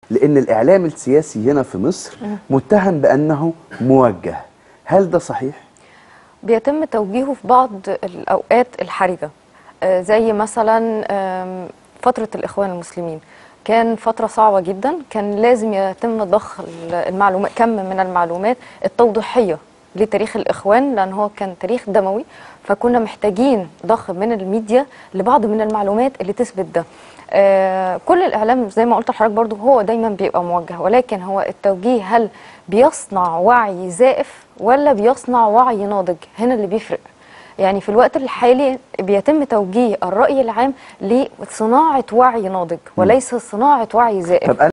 لان الاعلام السياسي هنا في مصر متهم بانه موجه هل ده صحيح بيتم توجيهه في بعض الأوقات الحرجة آه، زي مثلا آم، فترة الإخوان المسلمين كان فترة صعبة جدا كان لازم يتم ضخ المعلومات كم من المعلومات التوضيحية لتاريخ الإخوان لأن هو كان تاريخ دموي فكنا محتاجين ضخ من الميديا لبعض من المعلومات اللي تثبت ده آه كل الإعلام زي ما قلت لحضرتك برضو هو دايما بيبقى موجه ولكن هو التوجيه هل بيصنع وعي زائف ولا بيصنع وعي ناضج هنا اللي بيفرق يعني في الوقت الحالي بيتم توجيه الرأي العام لصناعة وعي ناضج وليس صناعة وعي زائف طب